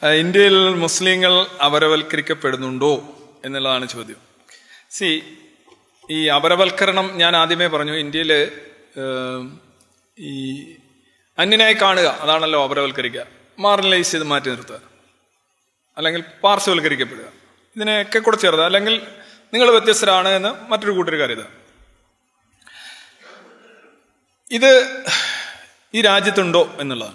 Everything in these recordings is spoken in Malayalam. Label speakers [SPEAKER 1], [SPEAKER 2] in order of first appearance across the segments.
[SPEAKER 1] ആ, ഇന്ത്യയിൽ മുസ്ലിങ്ങൾ അപരവൽക്കരിക്കപ്പെടുന്നുണ്ടോ എന്നുള്ളതാണ് ചോദ്യം സി ഈ അപരവൽക്കരണം ഞാൻ ആദ്യമേ പറഞ്ഞു ഇന്ത്യയിൽ ഈ അന്യനായി കാണുക അതാണല്ലോ അപരവൽക്കരിക്കുക മാർജിനലൈസ് ചെയ്ത് മാറ്റി നിർത്തുക അല്ലെങ്കിൽ പാർശ്വവൽക്കരിക്കപ്പെടുക ഇതിനെയൊക്കെ കൂടെ ചേർത്ത് അല്ലെങ്കിൽ നിങ്ങൾ വ്യത്യസ്തരാണ് എന്ന് മറ്റൊരു കൂട്ടർ കരുതുക ഇത് ഈ രാജ്യത്തുണ്ടോ എന്നുള്ളതാണ്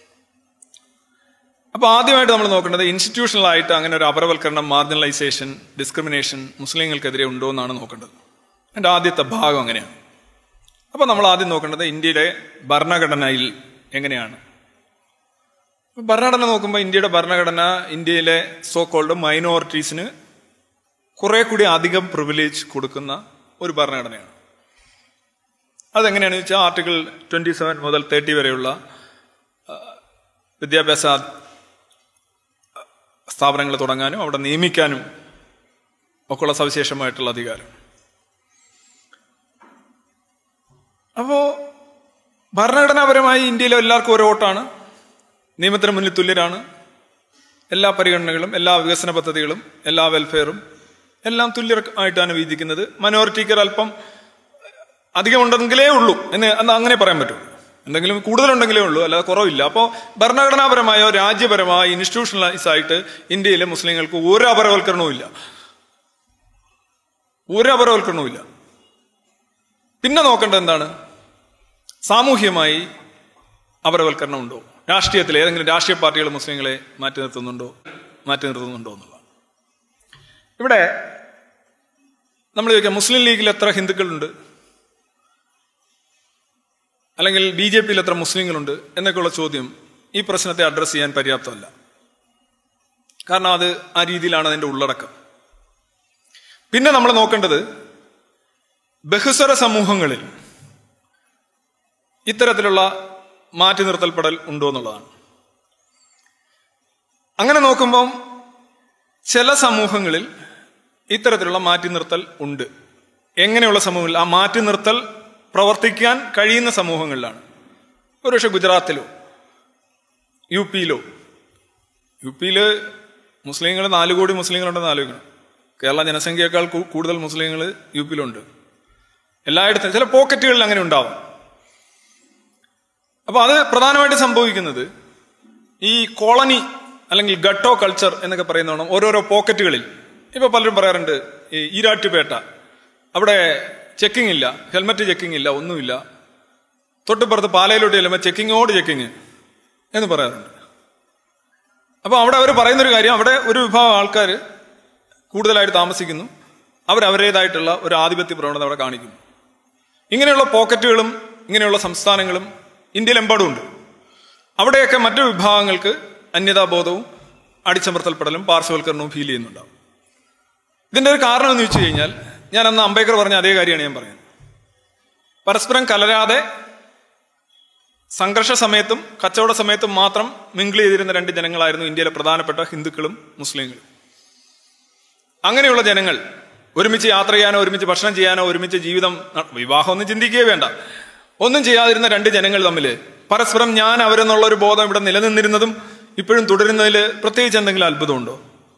[SPEAKER 1] അപ്പോൾ ആദ്യമായിട്ട് നമ്മൾ നോക്കേണ്ടത് ഇൻസ്റ്റിറ്റ്യൂഷണൽ ആയിട്ട് അങ്ങനെ ഒരു അപരവൽക്കരണം മാർജിനലൈസേഷൻ ഡിസ്ക്രിമിനേഷൻ മുസ്ലിങ്ങൾക്കെതിരെ ഉണ്ടോ എന്നാണ് നോക്കേണ്ടത് എൻ്റെ ആദ്യത്തെ ഭാഗം അങ്ങനെയാണ് അപ്പോൾ നമ്മൾ ആദ്യം നോക്കേണ്ടത് ഇന്ത്യയുടെ ഭരണഘടനയിൽ എങ്ങനെയാണ് ഭരണഘടന നോക്കുമ്പോൾ ഇന്ത്യയുടെ ഭരണഘടന ഇന്ത്യയിലെ സോ കോൾഡ് മൈനോറിറ്റീസിന് കുറെ കൂടി അധികം പ്രിവിലേജ് കൊടുക്കുന്ന ഒരു ഭരണഘടനയാണ് അതെങ്ങനെയാണെന്ന് വെച്ചാൽ ആർട്ടിക്കിൾ ട്വന്റി സെവൻ മുതൽ തേർട്ടി വരെയുള്ള ആ, വിദ്യാഭ്യാസ സ്ഥാപനങ്ങൾ തുടങ്ങാനും അവിടെ നിയമിക്കാനും ഒക്കെയുള്ള സവിശേഷമായിട്ടുള്ള അധികാരം അപ്പോ ഭരണഘടനാപരമായി ഇന്ത്യയിലെ എല്ലാവർക്കും ഒരു വോട്ടാണ് നിയമത്തിന് മുന്നിൽ തുല്യരാണ് എല്ലാ പരിഗണനകളും എല്ലാ വികസന പദ്ധതികളും എല്ലാ വെൽഫെയറും എല്ലാം തുല്യമായിട്ടാണ് വീതിക്കുന്നത് മൈനോറിറ്റിക്ക് അല്പം അധികമുണ്ടെങ്കിലേ ഉള്ളൂ എന്ന് അന്ന് അങ്ങനെ പറയാൻ പറ്റും എന്തെങ്കിലും കൂടുതലുണ്ടെങ്കിലേ ഉള്ളൂ അല്ലാതെ കുറവില്ല അപ്പോൾ ഭരണഘടനാപരമായോ രാജ്യപരമായോ ഇൻസ്റ്റിറ്റ്യൂഷണലൈസ് ആയിട്ട് ഇന്ത്യയിലെ മുസ്ലിങ്ങൾക്ക് ഒരു അപരവൽക്കരണവും ഇല്ല ഒരു അപരവൽക്കരണവും ഇല്ല പിന്നെ നോക്കേണ്ടത് എന്താണ് സാമൂഹ്യമായി അപരവൽക്കരണം ഉണ്ടോ രാഷ്ട്രീയത്തിൽ ഏതെങ്കിലും രാഷ്ട്രീയ പാർട്ടികൾ മുസ്ലിങ്ങളെ മാറ്റി നിർത്തുന്നുണ്ടോ മാറ്റി നിർത്തുന്നുണ്ടോ എന്നുള്ളതാണ് ഇവിടെ നമ്മൾ ചോദിക്കാം മുസ്ലിം ലീഗിൽ എത്ര ഹിന്ദുക്കളുണ്ട് അല്ലെങ്കിൽ ബി ജെ പിയിൽ എത്ര മുസ്ലിങ്ങളുണ്ട് എന്നൊക്കെയുള്ള ചോദ്യം ഈ പ്രശ്നത്തെ അഡ്രസ്സ് ചെയ്യാൻ പര്യാപ്തമല്ല കാരണം അത് ആ രീതിയിലാണ് അതിന്റെ ഉള്ളടക്കം പിന്നെ നമ്മൾ നോക്കേണ്ടത് ബഹുസ്വര സമൂഹങ്ങളിൽ ഇത്തരത്തിലുള്ള മാറ്റി നിർത്തൽപ്പെടൽ ഉണ്ടോ എന്നുള്ളതാണ് അങ്ങനെ നോക്കുമ്പം ചില സമൂഹങ്ങളിൽ ഇത്തരത്തിലുള്ള മാറ്റി നിർത്തൽ ഉണ്ട് എങ്ങനെയുള്ള സമൂഹങ്ങളിൽ ആ മാറ്റി നിർത്തൽ പ്രവർത്തിക്കാൻ കഴിയുന്ന സമൂഹങ്ങളിലാണ് ഒരുപക്ഷെ ഗുജറാത്തിലോ യു പിയിലോ യു പിയിൽ മുസ്ലിങ്ങൾ നാല് കോടി മുസ്ലിങ്ങളുണ്ടെന്ന് ആലോചിക്കണം കേരള ജനസംഖ്യയേക്കാൾ കൂ- കൂടുതൽ മുസ്ലിങ്ങൾ യു പിയിലുണ്ട് എല്ലായിടത്തും ചില പോക്കറ്റുകളിൽ അങ്ങനെ ഉണ്ടാവും അപ്പൊ അത് പ്രധാനമായിട്ട് സംഭവിക്കുന്നത് ഈ കോളനി അല്ലെങ്കിൽ ഗട്ടോ കൾച്ചർ എന്നൊക്കെ പറയുന്നതാണ് ഓരോരോ പോക്കറ്റുകളിൽ ഇപ്പൊ പലരും പറയാറുണ്ട് ഈ ഈരാറ്റുപേട്ട അവിടെ ചെക്കിംഗ് ഇല്ല ഹെൽമറ്റ് ചെക്കിംഗ് ഇല്ല ഒന്നുമില്ല തൊട്ടിപ്പുറത്ത് പാലയിലോട്ട് ചെല്ലുമ്പോൾ ചെക്കിങ്ങോട് ചെക്കിങ് എന്ന് പറയാറുണ്ട് അപ്പൊ അവിടെ അവർ പറയുന്നൊരു കാര്യം അവിടെ ഒരു വിഭാഗം ആൾക്കാർ കൂടുതലായിട്ട് താമസിക്കുന്നു അവർ അവരുടേതായിട്ടുള്ള ഒരു ആധിപത്യ പ്രവണത അവിടെ കാണിക്കുന്നു ഇങ്ങനെയുള്ള പോക്കറ്റുകളും ഇങ്ങനെയുള്ള സംസ്ഥാനങ്ങളും ഇന്ത്യയിലെമ്പാടും ഉണ്ട് അവിടെയൊക്കെ മറ്റു വിഭാഗങ്ങൾക്ക് അന്യതാബോധവും അടിച്ചമർത്തൽപ്പെടലും പാർശ്വവൽക്കരണവും ഫീൽ ചെയ്യുന്നുണ്ടാവും ഇതിന്റെ ഒരു കാരണം എന്ന് വെച്ച് കഴിഞ്ഞാൽ ഞാൻ അന്ന് അംബേദ്കർ പറഞ്ഞ അതേ കാര്യമാണ് ഞാൻ പറയുന്നത് പരസ്പരം കലരാതെ സംഘർഷ സമയത്തും കച്ചവട സമയത്തും മാത്രം മിങ്കിൾ ചെയ്തിരുന്ന രണ്ട് ജനങ്ങളായിരുന്നു ഇന്ത്യയിലെ പ്രധാനപ്പെട്ട ഹിന്ദുക്കളും മുസ്ലിങ്ങളും അങ്ങനെയുള്ള ജനങ്ങൾ ഒരുമിച്ച് യാത്ര ചെയ്യാനോ ഒരുമിച്ച് ഭക്ഷണം ചെയ്യാനോ ഒരുമിച്ച് ജീവിതം ന- വിവാഹം ഒന്നും ചിന്തിക്കുകയേ വേണ്ട ഒന്നും ചെയ്യാതിരുന്ന രണ്ട് ജനങ്ങൾ തമ്മിൽ പരസ്പരം ഞാൻ അവരെന്നുള്ള ഒരു ബോധം ഇവിടെ നിലനിന്നിരുന്നതും ഇപ്പോഴും തുടരുന്നതിൽ പ്രത്യേകിച്ച് എന്തെങ്കിലും അത്ഭുതമുണ്ടോ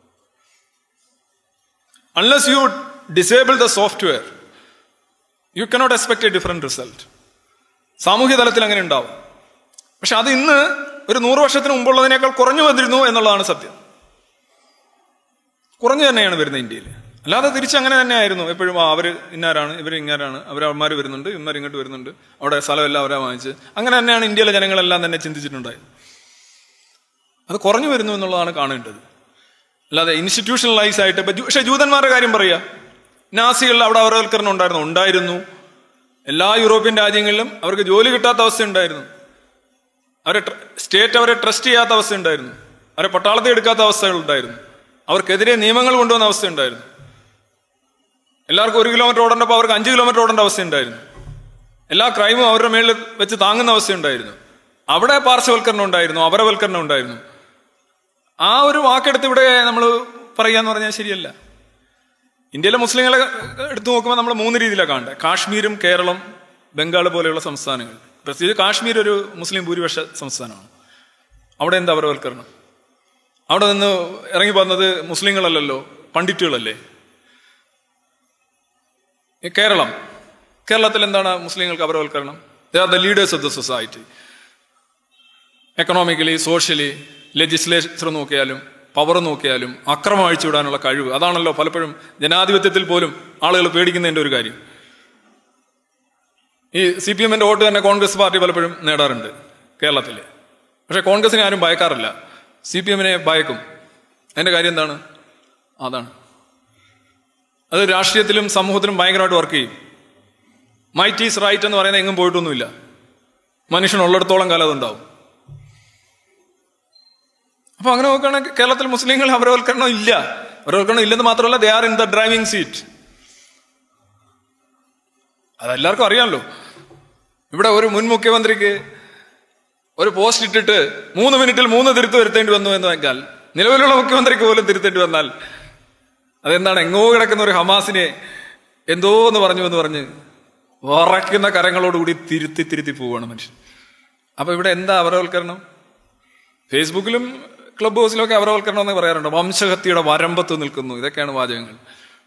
[SPEAKER 1] unless you disable the software you cannot expect a different result സാമൂഹ്യ തലത്തിൽ അങ്ങനെ ഉണ്ടാവും പക്ഷെ അത് ഇന്ന് ഒരു നൂറ് വർഷത്തിന് മുമ്പുള്ളതിനേക്കാൾ കുറഞ്ഞു വന്നിരുന്നു എന്നുള്ളതാണ് സത്യം കുറഞ്ഞു തന്നെയാണ് വരുന്നത് ഇന്ത്യയിൽ അല്ലാതെ തിരിച്ച് അങ്ങനെ തന്നെയായിരുന്നു എപ്പോഴും ആ അവർ ഇന്നാരാണ് ഇവർ ഇങ്ങാരാണ് അവർ അവന്മാർ വരുന്നുണ്ട് ഇവന്മാർ ഇങ്ങോട്ട് വരുന്നുണ്ട് അവിടെ സ്ഥലമെല്ലാം അവരാ വാങ്ങിച്ച് അങ്ങനെ തന്നെയാണ് ഇന്ത്യയിലെ ജനങ്ങളെല്ലാം തന്നെ ചിന്തിച്ചിട്ടുണ്ടായത് അത് കുറഞ്ഞു വരുന്നു എന്നുള്ളതാണ് കാണേണ്ടത് അല്ലാതെ ഇൻസ്റ്റിറ്റ്യൂഷണലൈസ് ആയിട്ട് ഇപ്പൊ ജൂ- പക്ഷെ ജൂതന്മാരുടെ കാര്യം പറയുക നാസികളിൽ അവിടെ അവരവൽക്കരണം ഉണ്ടായിരുന്നു ഉണ്ടായിരുന്നു എല്ലാ യൂറോപ്യൻ രാജ്യങ്ങളിലും അവർക്ക് ജോലി കിട്ടാത്ത അവസ്ഥ ഉണ്ടായിരുന്നു അവരെ ട്ര- സ്റ്റേറ്റ് അവരെ ട്രസ്റ്റ് ചെയ്യാത്ത അവസ്ഥ ഉണ്ടായിരുന്നു അവരെ പട്ടാളത്തിൽ എടുക്കാത്ത അവസ്ഥകൾ ഉണ്ടായിരുന്നു അവർക്കെതിരെ നിയമങ്ങൾ കൊണ്ടുവന്ന അവസ്ഥ ഉണ്ടായിരുന്നു എല്ലാവർക്കും ഒരു കിലോമീറ്റർ ഓടേണ്ടപ്പോൾ അവർക്ക് അഞ്ച് കിലോമീറ്റർ ഓടേണ്ട അവസ്ഥ ഉണ്ടായിരുന്നു എല്ലാ ക്രൈമും അവരുടെ മേളിൽ വെച്ച് താങ്ങുന്ന അവസ്ഥ ഉണ്ടായിരുന്നു അവിടെ പാർശ്വവൽക്കരണം ഉണ്ടായിരുന്നു അപരവൽക്കരണം ഉണ്ടായിരുന്നു ആ ഒരു വാക്കെടുത്ത് ഇവിടെ നമ്മൾ പറയാന്ന് പറഞ്ഞാൽ ശരിയല്ല ഇന്ത്യയിലെ മുസ്ലിങ്ങളെ എടുത്തു നോക്കുമ്പോൾ നമ്മൾ മൂന്ന് രീതിയിലാണ് കാണേണ്ടത് കാശ്മീരും കേരളം ബംഗാൾ പോലെയുള്ള സംസ്ഥാനങ്ങൾ പ്രത്യേകിച്ച് കാശ്മീർ ഒരു മുസ്ലിം ഭൂരിപക്ഷ സംസ്ഥാനമാണ് അവിടെ എന്താ അപരവൽക്കരണം അവിടെ നിന്ന് ഇറങ്ങി വന്നത് മുസ്ലിങ്ങളല്ലല്ലോ പണ്ഡിറ്റുകളല്ലേ ഈ കേരളം കേരളത്തിൽ എന്താണ് മുസ്ലിങ്ങൾക്ക് അപരവൽക്കരണം they are the leaders of the society economically socially legislature നോക്കിയാലും പവർ നോക്കിയാലും അക്രമം അഴിച്ചുവിടാനുള്ള കഴിവ് അതാണല്ലോ പലപ്പോഴും ജനാധിപത്യത്തിൽ പോലും ആളുകൾ പേടിക്കുന്നതിന്റെ ഒരു കാര്യം ഈ സി പി എമ്മിന്റെ വോട്ട് തന്നെ കോൺഗ്രസ് പാർട്ടി പലപ്പോഴും നേടാറുണ്ട് കേരളത്തിൽ പക്ഷെ കോൺഗ്രസിനെ ആരും ഭയക്കാറില്ല സി പി എമ്മിനെ ഭയക്കും അതിന്റെ കാര്യം എന്താണ് അതാണ് അത് രാഷ്ട്രീയത്തിലും സമൂഹത്തിലും ഭയങ്കരമായിട്ട് വർക്ക് ചെയ്യും മൈറ്റ് ഈസ് റൈറ്റ് എന്ന് പറയുന്നത് എങ്ങും പോയിട്ടൊന്നുമില്ല മനുഷ്യൻ ഉള്ളിടത്തോളം കാലം അതുണ്ടാവും അപ്പൊ അങ്ങനെ നോക്കുകയാണെങ്കിൽ കേരളത്തിൽ മുസ്ലിങ്ങൾ അപരവൽക്കരണം ഇല്ല അപരവൽക്കരണം ഇല്ലെന്ന് മാത്രമല്ല they are in the driving seat അതെല്ലാവർക്കും അറിയാമല്ലോ ഇവിടെ ഒരു മുൻ മുഖ്യമന്ത്രിക്ക് ഒരു പോസ്റ്റ് ഇട്ടിട്ട് മൂന്ന് മിനിറ്റിൽ മൂന്ന് തിരുത്ത് വരുത്തേണ്ടി വന്നു എന്ന് വെച്ചാൽ നിലവിലുള്ള മുഖ്യമന്ത്രിക്ക് പോലും തിരുത്തേണ്ടി വന്നാൽ അതെന്താണ് എങ്ങോ കിടക്കുന്ന ഒരു ഹമാസിനെ എന്തോ എന്ന് പറഞ്ഞു എന്ന് പറഞ്ഞ് വറക്കുന്ന കരങ്ങളോടുകൂടി തിരുത്തി തിരുത്തി പോവുകയാണ് മനുഷ്യൻ അപ്പൊ ഇവിടെ എന്താ അപരവൽക്കരണം ഫേസ്ബുക്കിലും ക്ലബ് ഹൗസിലൊക്കെ അപരവൽക്കരണം എന്ന് പറയാറുണ്ട് വംശഹത്യയുടെ വരമ്പത്ത് നിൽക്കുന്നു ഇതൊക്കെയാണ് വാചകങ്ങൾ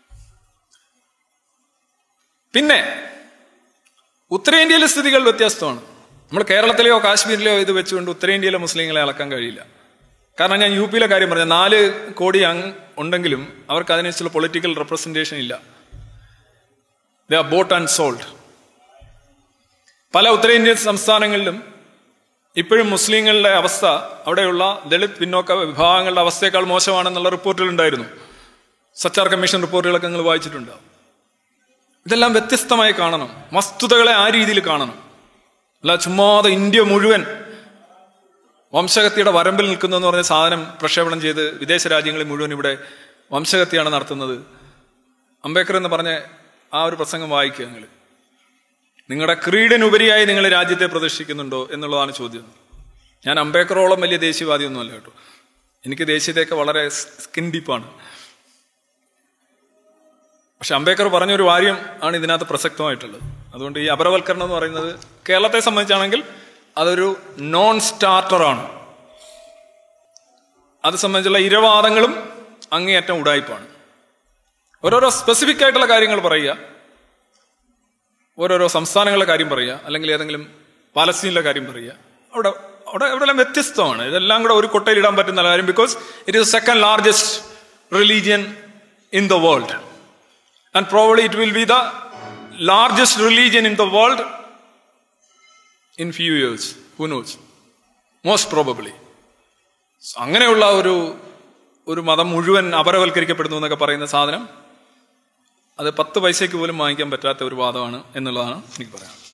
[SPEAKER 1] പിന്നെ ഉത്തരേന്ത്യയിലെ സ്ഥിതികൾ വ്യത്യസ്തമാണ് നമ്മൾ കേരളത്തിലെയോ കാശ്മീരിലെയോ ഇത് വെച്ചുകൊണ്ട് ഉത്തരേന്ത്യയിലെ മുസ്ലിങ്ങളെ അളക്കാൻ കഴിയില്ല കാരണം ഞാൻ യു പിയിലെ കാര്യം പറഞ്ഞ നാല് കോടി അങ് ഉണ്ടെങ്കിലും അവർക്ക് അതിനനുസരിച്ചുള്ള പൊളിറ്റിക്കൽ റെപ്രസെന്റേഷൻ ഇല്ല they are bought and sold പല ഉത്തരേന്ത്യൻ സംസ്ഥാനങ്ങളിലും ഇപ്പോഴും മുസ്ലിങ്ങളുടെ അവസ്ഥ അവിടെയുള്ള ദളിത് പിന്നോക്ക വിഭാഗങ്ങളുടെ അവസ്ഥയേക്കാൾ മോശമാണെന്നുള്ള റിപ്പോർട്ടുകൾ ഉണ്ടായിരുന്നു സച്ചാർ കമ്മീഷൻ റിപ്പോർട്ടുകളൊക്കെ നിങ്ങൾ വായിച്ചിട്ടുണ്ടാവും ഇതെല്ലാം വ്യത്യസ്തമായി കാണണം വസ്തുതകളെ ആ രീതിയിൽ കാണണം അല്ല ചുമ്മാതെ ഇന്ത്യ മുഴുവൻ വംശഹത്യയുടെ വരമ്പിൽ നിൽക്കുന്നു എന്ന് പറഞ്ഞ സാധനം പ്രക്ഷേപണം ചെയ്ത് വിദേശ രാജ്യങ്ങളിൽ മുഴുവൻ ഇവിടെ വംശഹത്യയാണ് നടത്തുന്നത് അംബേദ്കർ എന്ന് പറഞ്ഞ ആ ഒരു പ്രസംഗം വായിക്കുക നിങ്ങൾ നിങ്ങളുടെ ക്രീഡിനുപരിയായി നിങ്ങൾ രാജ്യത്തെ പ്രതിഷ്ഠിക്കുന്നുണ്ടോ എന്നുള്ളതാണ് ചോദ്യം ഞാൻ അംബേദ്കറോളം വലിയ ദേശീയവാദിയൊന്നുമല്ല കേട്ടോ എനിക്ക് ദേശീയതയൊക്കെ വളരെ സ്കിൻ ഡീപ്പാണ് പക്ഷെ അംബേദ്കർ പറഞ്ഞൊരു കാര്യം ആണ് ഇതിനകത്ത് പ്രസക്തമായിട്ടുള്ളത് അതുകൊണ്ട് ഈ അപരവൽക്കരണം എന്ന് പറയുന്നത് കേരളത്തെ സംബന്ധിച്ചാണെങ്കിൽ അതൊരു നോൺ സ്റ്റാർട്ടറാണ് അത് സംബന്ധിച്ചുള്ള ഇരവാദങ്ങളും അങ്ങേയറ്റം ഉടായ്പാണ് ഓരോരോ സ്പെസിഫിക് ആയിട്ടുള്ള കാര്യങ്ങൾ പറയുക ഓരോരോ സംസ്ഥാനങ്ങളുടെ കാര്യം പറയുക അല്ലെങ്കിൽ ഏതെങ്കിലും പാലസ്തീനിലെ കാര്യം പറയുക അവിടെ അവിടെ അവിടെല്ലാം വ്യത്യസ്തമാണ് ഇതെല്ലാം കൂടെ ഒരു കൊട്ടയിൽ ഇടാൻ പറ്റുന്ന കാര്യം because it is second largest religion in the world and probably it will be the largest religion in the world in few years who knows most probably അങ്ങനെയുള്ള ഒരു ഒരു മതം മുഴുവൻ അപരവൽക്കരിക്കപ്പെടുന്നു എന്നൊക്കെ പറയുന്ന സാധനം അത് പത്ത് പൈസയ്ക്ക് പോലും വാങ്ങിക്കാൻ പറ്റാത്ത ഒരു വാദമാണ് എന്നുള്ളതാണ് എനിക്ക് പറയാനുള്ളത്